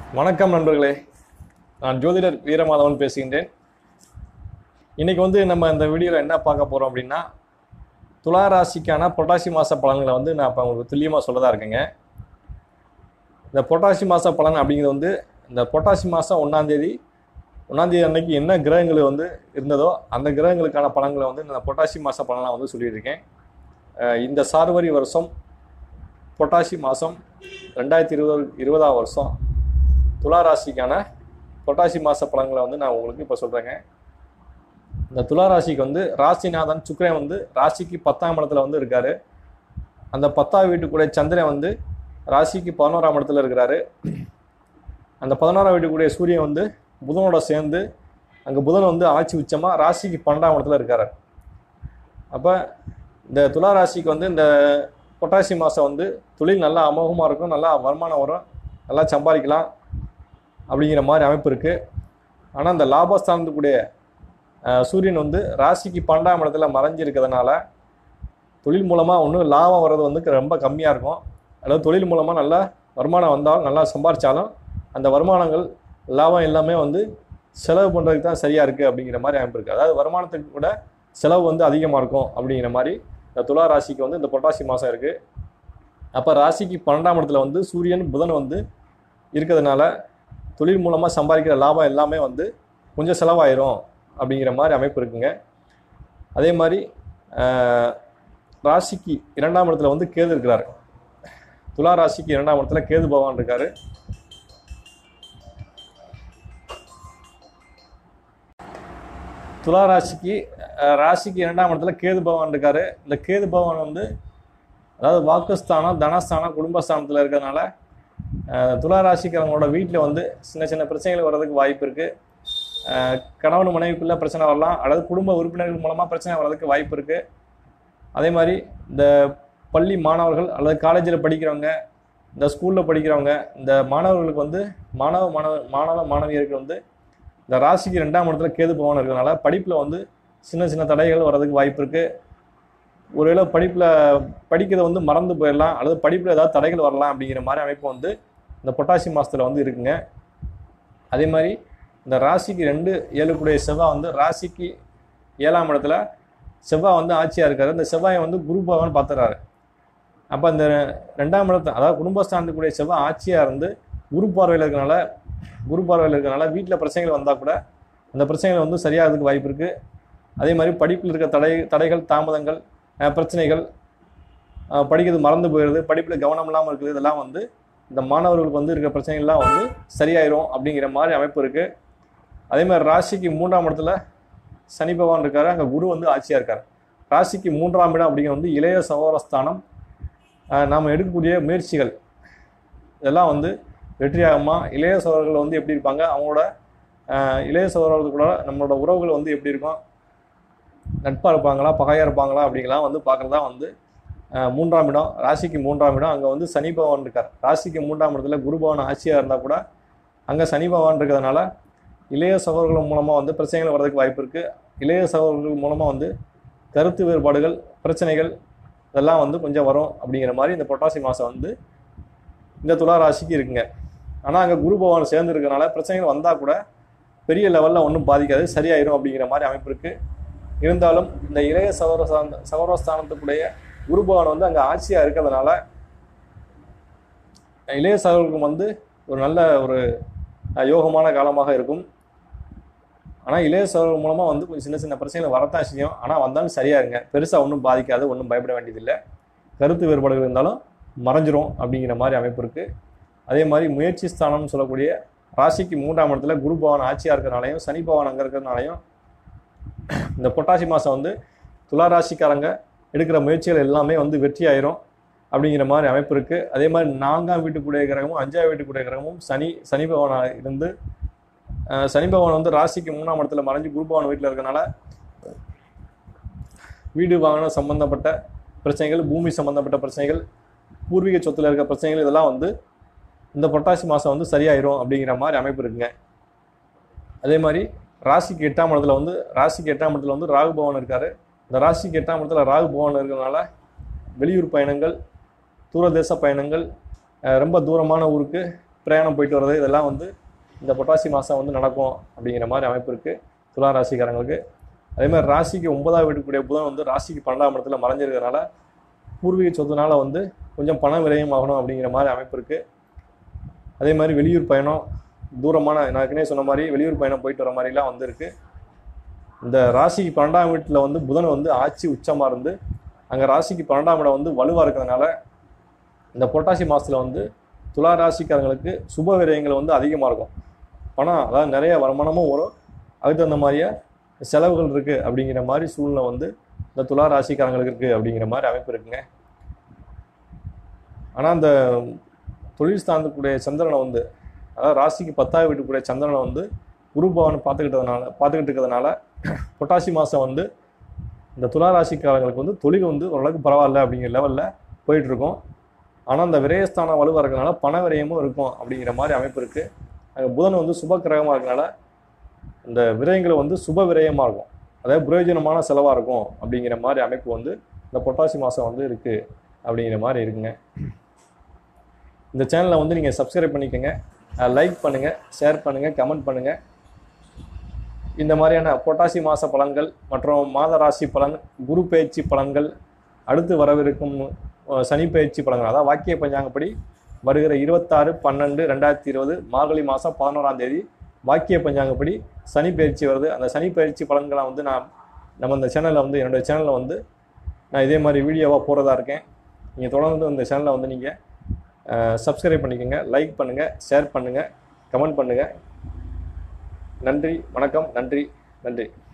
வணக்கம் நண்பர்களே நான் ஜோதிடர் வீரமாதவன் பேசுகின்றேன் இன்னைக்கு வந்து நம்ம இந்த வீடியோவில் என்ன பார்க்க போகிறோம் அப்படின்னா துலா ராசிக்கான புரட்டாசி மாத பலன்களை வந்து நான் இப்போ உங்களுக்கு துல்லியமாக சொல்லதா இருக்கேங்க இந்த புரட்டாசி மாத பலன் அப்படிங்கிறது வந்து இந்த புரட்டாசி மாதம் ஒன்றாந்தேதி ஒன்றாந்தேதி அன்னைக்கு என்ன கிரகங்கள் வந்து இருந்ததோ அந்த கிரகங்களுக்கான பலன்களை வந்து இந்த புரட்டாசி மாத பலனாக வந்து சொல்லியிருக்கேன் அஹ் இந்த சார்வரி வருஷம் புரட்டாசி மாதம் ரெண்டாயிரத்தி இருபது இருபதாம் வருஷம் துலா ராசிக்கான புரட்டாசி மாத பலன்களை வந்து நான் உங்களுக்கு இப்போ சொல்கிறேங்க இந்த துலா ராசிக்கு வந்து ராசிநாதன் சுக்கிரன் வந்து ராசிக்கு பத்தாம் இடத்துல வந்து இருக்காரு அந்த பத்தாம் வீட்டுக்குடைய சந்திரன் வந்து ராசிக்கு பதினோராம் இடத்துல இருக்கிறாரு அந்த பதினோராம் வீட்டுக்குடைய சூரியன் வந்து புதனோட சேர்ந்து அங்கே புதன் வந்து ஆட்சி உச்சமாக ராசிக்கு பன்னெண்டாம் இடத்துல இருக்காரு அப்போ இந்த துலா ராசிக்கு வந்து இந்த பொட்டாசி மாதம் வந்து தொழில் நல்லா அமோகமாக இருக்கும் நல்லா வருமானம் வரும் நல்லா சம்பாதிக்கலாம் அப்படிங்கிற மாதிரி அமைப்பு இருக்குது ஆனால் இந்த லாபஸ்தானத்துக்குடைய அஹ், சூரியன் வந்து ராசிக்கு பன்னெண்டாம் இடத்துல மறைஞ்சிருக்கிறதுனால தொழில் மூலமாக ஒன்றும் லாபம் வர்றது வந்து ரொம்ப கம்மியாக இருக்கும் அதாவது தொழில் மூலமாக நல்லா வருமானம் வந்தாலும் நல்லா சம்பாரிச்சாலும் அந்த வருமானங்கள் லாபம் எல்லாமே வந்து செலவு பண்ணுறதுக்கு தான் சரியாக இருக்குது அப்படிங்கிற மாதிரி அமைப்பு இருக்குது அதாவது வருமானத்துக்கு கூட செலவு வந்து அதிகமாக இருக்கும் அப்படிங்கிற மாதிரி இந்த துலா ராசிக்கு வந்து இந்த புரட்டாசி மாதம் இருக்குது அப்போ ராசிக்கு பன்னெண்டாம் இடத்துல வந்து சூரியன் புதன் வந்து இருக்கிறதுனால தொழில் மூலமாக சம்பாதிக்கிற லாபம் எல்லாமே வந்து கொஞ்சம் செலவாயிரும் அப்படிங்கிற மாதிரி அமைப்பு இருக்குங்க அதே மாதிரி ஆஹ், ராசிக்கு இரண்டாம் இடத்துல வந்து கேது இருக்கிறாரு துலா ராசிக்கு இரண்டாம் இடத்துல கேது பகவான் இருக்காரு துலா ராசிக்கு அஹ், ராசிக்கு இரண்டாம் இடத்துல கேது பகவான் இருக்காரு இந்த கேது பகவான் வந்து அதாவது வாக்குஸ்தானம் தனஸ்தானம் குடும்பஸ்தானத்தில் இருக்கிறதுனால அஹ், துலா ராசிக்காரங்களோட வீட்டில் வந்து சின்ன சின்ன பிரச்சனைகள் வர்றதுக்கு வாய்ப்பு இருக்குது கணவன் மனைவிக்குள்ள பிரச்சனை வரலாம் அல்லது குடும்ப உறுப்பினர்கள் மூலமாக பிரச்சனை வர்றதுக்கு வாய்ப்பு இருக்குது அதே மாதிரி இந்த பள்ளி மாணவர்கள் அல்லது காலேஜில் படிக்கிறவங்க இந்த ஸ்கூலில் படிக்கிறவங்க இந்த மாணவர்களுக்கு வந்து மாணவ மாணவ மாணவ மாணவியருக்கு வந்து இந்த ராசிக்கு ரெண்டாம் இடத்துல கேது பகவான் இருக்கிறதுனால படிப்பில் வந்து சின்ன சின்ன தடைகள் வர்றதுக்கு வாய்ப்பு இருக்குது ஒருவேளை படிப்பில் படிக்கிறத வந்து மறந்து போயிடலாம் அல்லது படிப்பில் ஏதாவது தடைகள் வரலாம் அப்படிங்கிற மாதிரி அமைப்பு வந்து இந்த பொட்டாசி மாதத்தில் வந்து இருக்குங்க அதே மாதிரி இந்த ராசிக்கு ரெண்டு ஏழுக்குடைய செவ்வாய் வந்து ராசிக்கு ஏழாம் இடத்துல செவ்வாய் வந்து ஆட்சியாக இருக்காரு இந்த செவ்வாயை வந்து குரு பகவான் பார்த்துறாரு அப்போ இந்த ரெண்டாம் இடத்த அதாவது குடும்பஸ்தானத்துக்குரிய செவ்வாய் ஆட்சியாக இருந்து குரு பார்வையில் இருக்கனால குரு பார்வையில் இருக்கனால வீட்டில் பிரச்சனைகள் வந்தால் கூட அந்த பிரச்சனைகள் வந்து சரியாகிறதுக்கு வாய்ப்பு இருக்குது அதே மாதிரி படிப்பில் இருக்க தடை தடைகள் தாமதங்கள் அஹ், பிரச்சனைகள் அஹ், படிக்கிறது மறந்து போயிடுது படிப்பில் கவனம் இல்லாமல் இருக்குது இதெல்லாம் வந்து இந்த மாணவர்களுக்கு வந்து இருக்க பிரச்சனைகள்லாம் வந்து சரியாயிரும் அப்படிங்கிற மாதிரி அமைப்பு இருக்குது அதே மாதிரி ராசிக்கு மூன்றாம் இடத்துல சனி பகவான் இருக்காரு அங்கே குரு வந்து ஆட்சியாக இருக்கார் ராசிக்கு மூன்றாம் இடம் அப்படிங்கிறது வந்து இளைய சகோதரஸ்தானம் அஹ், நாம் எடுக்கக்கூடிய முயற்சிகள் இதெல்லாம் வந்து வெற்றியாகுமா இளைய சகோதரர்கள் வந்து எப்படி இருப்பாங்க அவங்களோட அஹ், இளைய சகோதரர்கள் கூட நம்மளோட உறவுகள் வந்து எப்படி இருக்கும் நட்பாக இருப்பாங்களா பகையாக இருப்பாங்களா அப்படிங்கலாம் வந்து பார்க்குறது தான் வந்து அஹ், மூன்றாம் இடம் ராசிக்கு மூன்றாம் இடம் அங்கே வந்து சனி பகவான் இருக்கார் ராசிக்கு மூன்றாம் இடத்துல குரு பகவான் ஆட்சியாக இருந்தால் கூட அங்கே சனி பகவான் இருக்கிறதுனால இளைய சகோதரர்கள் மூலமாக வந்து பிரச்சனைகள் வர்றதுக்கு வாய்ப்பு இருக்குது இளைய சகோதரர்கள் மூலமாக வந்து கருத்து வேறுபாடுகள் பிரச்சனைகள் இதெல்லாம் வந்து கொஞ்சம் வரும் அப்படிங்கிற மாதிரி இந்த பொட்டாசி மாதம் வந்து இந்த துலா ராசிக்கு இருக்குங்க ஆனால் அங்கே குரு பகவான் சேர்ந்து இருக்கனால பிரச்சனைகள் வந்தால் கூட பெரிய லெவலில் ஒன்றும் பாதிக்காது சரியாயிரும் அப்படிங்கிற மாதிரி அமைப்பு இருக்குது இருந்தாலும் இந்த இளைய சகோதர ஸ்தான- சகோதரஸ்தானத்துக்குடைய குரு பகவான் வந்து அங்கே ஆட்சியாக இருக்கிறதுனால இளைய சகோதரர்களுக்கு வந்து ஒரு நல்ல ஒரு அஹ், யோகமான காலமாக இருக்கும் ஆனால் இளைய சகோதரர்கள் மூலமாக வந்து கொஞ்சம் சின்ன சின்ன பிரச்சனைகள் வரத்தான் செய்யும் ஆனால் வந்தாலும் சரியா இருங்க பெருசாக ஒன்றும் பாதிக்காது ஒன்றும் பயப்பட வேண்டியதில்லை கருத்து வேறுபாடுகள் இருந்தாலும் மறைஞ்சிரும் அப்படிங்கிற மாதிரி அமைப்பு இருக்குது அதே மாதிரி முயற்சி ஸ்தானம்னு சொல்லக்கூடிய ராசிக்கு மூன்றாம் இடத்துல குரு பகவான் ஆட்சியாக இருக்கிறனாலையும் சனி பகவான் அங்கே இருக்கிறனாலையும் இந்த பொட்டாசி மாதம் வந்து துலா ராசிக்காரங்க எடுக்கிற முயற்சிகள் எல்லாமே வந்து வெற்றி ஆயிரும் அப்படிங்கிற மாதிரி அமைப்பு இருக்குது அதே மாதிரி நான்காம் வீட்டுக்குடைய கிரகமும் அஞ்சாம் வீட்டுக்குடைய கிரகமும் சனி சனி பகவானாக இருந்து அஹ், சனி பகவான் வந்து ராசிக்கு மூணாம் இடத்துல மறைஞ்சு குரு பகவான் வீட்டில் இருக்கனால வீடு வாகனம் சம்பந்தப்பட்ட பிரச்சனைகள் பூமி சம்பந்தப்பட்ட பிரச்சனைகள் பூர்வீக சொத்துல இருக்க பிரச்சனைகள் இதெல்லாம் வந்து இந்த பொட்டாசி மாதம் வந்து சரியாயிரும் அப்படிங்கிற மாதிரி அமைப்பு இருக்குங்க அதே மாதிரி ராசிக்கு எட்டாம் இடத்துல வந்து ராசிக்கு எட்டாம் இடத்துல வந்து ராகு பவன் இருக்காரு இந்த ராசிக்கு எட்டாம் இடத்துல ராகு பவன் இருக்கிறதுனால வெளியூர் பயணங்கள் தூரதேச பயணங்கள் அஹ் ரொம்ப தூரமான ஊருக்கு பிரயாணம் போயிட்டு வர்றது இதெல்லாம் வந்து இந்த புரட்டாசி மாதம் வந்து நடக்கும் அப்படிங்கிற மாதிரி அமைப்பு இருக்குது துலா ராசிக்காரங்களுக்கு அதே மாதிரி ராசிக்கு ஒன்பதாவது வீட்டுக்குரிய புதன் வந்து ராசிக்கு பன்னெண்டாம் இடத்துல மறைஞ்சிருக்கிறதுனால பூர்வீக சொத்துனால வந்து கொஞ்சம் பண விரயம் ஆகணும் அப்படிங்கிற மாதிரி அமைப்பு இருக்குது அதே மாதிரி வெளியூர் பயணம் தூரமான நான் ஏற்கனவே சொன்ன மாதிரி வெளியூர் பயணம் போயிட்டு வர மாதிரிலாம் வந்து இருக்கு இந்த ராசிக்கு பன்னெண்டாம் வீட்டில் வந்து புதன் வந்து ஆட்சி உச்சமாக இருந்து அங்கே ராசிக்கு பன்னெண்டாம் இடம் வந்து வலுவாக இருக்கிறதுனால இந்த புரட்டாசி மாதத்தில் வந்து துலா ராசிக்காரங்களுக்கு சுப விரயங்கள் வந்து அதிகமாக இருக்கும் பணம் அதாவது நிறைய வருமானமும் வரும் அதுக்கு தகுந்த மாதிரியே செலவுகள் இருக்குது அப்படிங்கிற மாதிரி சூழ்நிலை வந்து இந்த துலா ராசிக்காரங்களுக்கு இருக்குது அப்படிங்கிற மாதிரி அமைப்பு இருக்குங்க ஆனால் அந்த தொழில் ஸ்தானத்துக்குடைய சந்திரனை வந்து அதாவது ராசிக்கு பத்தாவது வீட்டுக்குரிய சந்திரனை வந்து குரு பவன் பார்த்துக்கிட்டதுனால பார்த்துக்கிட்டு இருக்கிறதுனால புரட்டாசி மாதம் வந்து இந்த துலா ராசிக்காரங்களுக்கு வந்து தொழில் வந்து ஓரளவுக்கு பரவாயில்ல அப்படிங்கிற லெவலில் போயிட்டு இருக்கும் ஆனால் அந்த விரயஸ்தானம் வலுவாக இருக்கிறதுனால பண விரயமும் இருக்கும் அப்படிங்கிற மாதிரி அமைப்பு இருக்குது அங்கே புதன் வந்து சுப கிரகமாக இருக்கனால இந்த விரயங்கள் வந்து சுப விரயமாக இருக்கும் அதாவது பிரயோஜனமான செலவாக இருக்கும் அப்படிங்கிற மாதிரி அமைப்பு வந்து இந்த புரட்டாசி மாதம் வந்து இருக்குது அப்படிங்கிற மாதிரி இருக்குங்க இந்த சேனலை வந்து நீங்கள் சப்ஸ்கிரைப் பண்ணிக்கோங்க லைக் பண்ணுங்கள் ஷேர் பண்ணுங்கள் கமெண்ட் பண்ணுங்கள் இந்த மாதிரியான புரட்டாசி மாத பலன்கள் மற்றும் மாத ராசி பலன் குரு பயிற்சி பலன்கள் அடுத்து வரவிருக்கும் அஹ், சனி பயிற்சி பலன்கள் அதாவது வாக்கிய பஞ்சாங்கப்படி வருகிற இருபத்தாறு பன்னெண்டு ரெண்டாயிரத்தி இருபது மார்கழி மாதம் பதினோராம் தேதி வாக்கிய பஞ்சாங்கப்படி சனி பயிற்சி வருது அந்த சனி பயிற்சி பலன்களை வந்து நான் நம்ம இந்த சேனலில் வந்து என்னுடைய சேனலில் வந்து நான் இதே மாதிரி வீடியோவாக போகிறதா இருக்கேன் நீங்கள் தொடர்ந்து இந்த சேனலை வந்து நீங்கள் சப்ஸ்கிரைப் பண்ணிக்கோங்க லைக் பண்ணுங்கள் ஷேர் பண்ணுங்கள் கமெண்ட் பண்ணுங்கள் நன்றி வணக்கம் நன்றி நன்றி